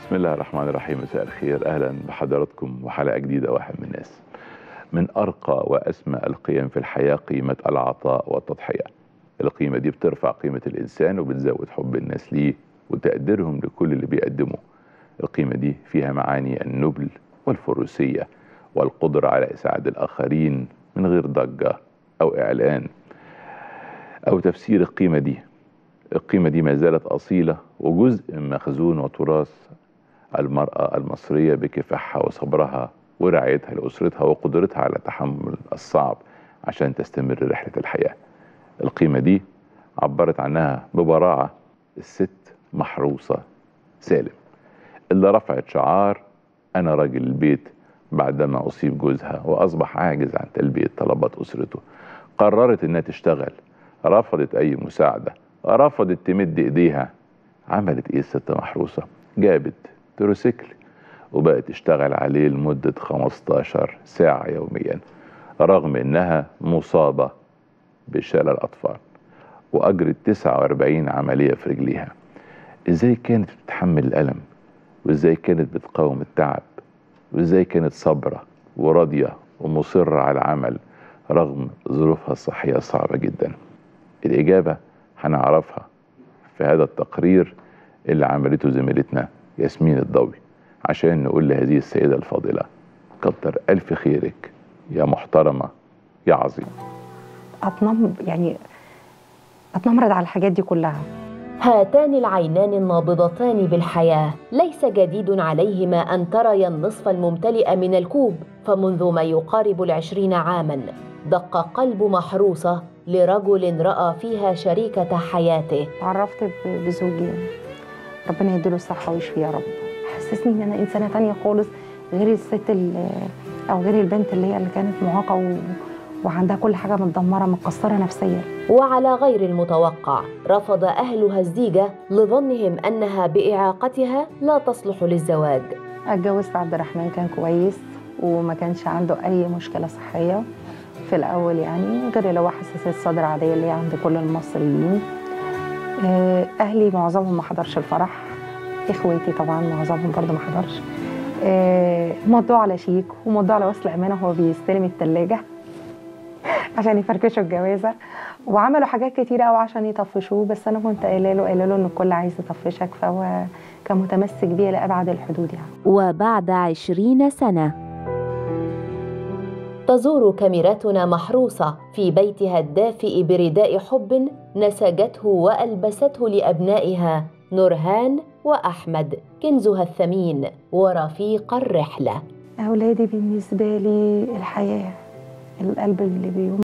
بسم الله الرحمن الرحيم مساء الخير اهلا بحضراتكم وحلقه جديده واحد من الناس من ارقى واسمى القيم في الحياه قيمه العطاء والتضحيه القيمه دي بترفع قيمه الانسان وبتزود حب الناس ليه وتقديرهم لكل اللي بيقدمه القيمه دي فيها معاني النبل والفروسيه والقدره على اسعاد الاخرين من غير ضجه او اعلان او تفسير القيمه دي القيمة دي ما زالت أصيلة وجزء من مخزون وتراث المرأة المصرية بكفاحها وصبرها ورعايتها لأسرتها وقدرتها على تحمل الصعب عشان تستمر رحلة الحياة القيمة دي عبرت عنها ببراعة الست محروسة سالم اللي رفعت شعار أنا راجل البيت بعدما أصيب جوزها وأصبح عاجز عن تلبية طلبات أسرته قررت إنها تشتغل رفضت أي مساعدة رفضت تمد ايديها عملت ايه الست محروسة جابت تروسيكل وبقت تشتغل عليه لمدة 15 ساعة يوميا رغم انها مصابة بشلل اطفال واجرت 49 عملية في رجليها ازاي كانت بتتحمل الالم وازاي كانت بتقاوم التعب وازاي كانت صابرة وراضية ومصرة على العمل رغم ظروفها الصحية صعبة جدا الإجابة هنعرفها في هذا التقرير اللي عملته زميلتنا ياسمين الضوي عشان نقول لهذه السيدة الفاضلة كتر ألف خيرك يا محترمة يا عظيم اتنم يعني اتنمرد على الحاجات دي كلها هاتان العينان النابضتان بالحياة ليس جديد عليهما أن تريا النصف الممتلئ من الكوب فمنذ ما يقارب العشرين عاماً دق قلب محروسة لرجل رأى فيها شريكة حياته اتعرفت ب- بزوجي ربنا يديله الصحة ويشفيه يا رب حسسني ان انا انسانة تانية خالص غير الست اللي او غير البنت اللي هي اللي كانت معاقة و... وعندها كل حاجة متدمرة متكسرة نفسيا وعلى غير المتوقع رفض أهلها الزيجة لظنهم أنها بإعاقتها لا تصلح للزواج اتجوزت عبد الرحمن كان كويس وما كانش عنده اي مشكلة صحية في الاول يعني غير اللي هو حساسية صدر عادية اللي هي عند كل المصريين آه، اهلي معظمهم ما حضرش الفرح اخواتي طبعا معظمهم برضه ما حضرش آه، مضوا على شيك ومضوا على وصل امانه وهو بيستلم الثلاجه عشان يفركشوا الجوازه وعملوا حاجات كتيره قوي عشان يطفشوه بس انا كنت قايله له قايله له ان الكل عايز يطفشك فهو كان متمسك بيا لابعد الحدود يعني وبعد عشرين سنة تزور كاميراتنا محروسة في بيتها الدافئ برداء حب نسجته وألبسته لأبنائها نورهان وأحمد كنزها الثمين ورفيق الرحلة اولادي بالنسبه لي الحياه القلب اللي بيوم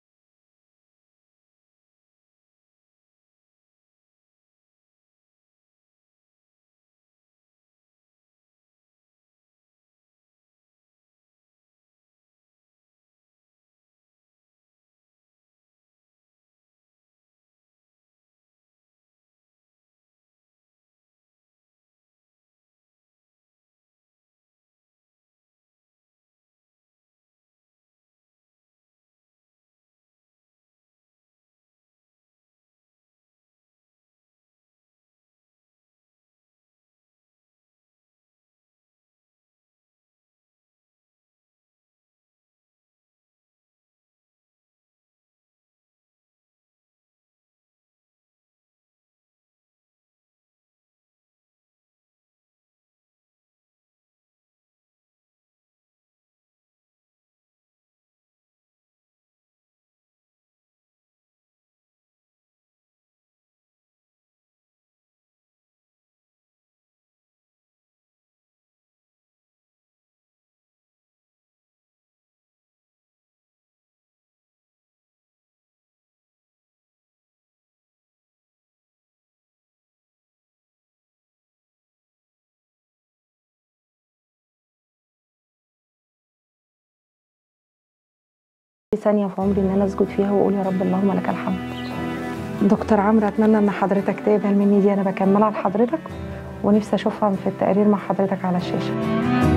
ثانيه في عمري ان انا اسجد فيها واقول يا رب اللهم لك الحمد دكتور عمرو اتمنى ان حضرتك تقبل مني دي انا بكملها لحضرتك ونفسي اشوفها في التقرير مع حضرتك على الشاشه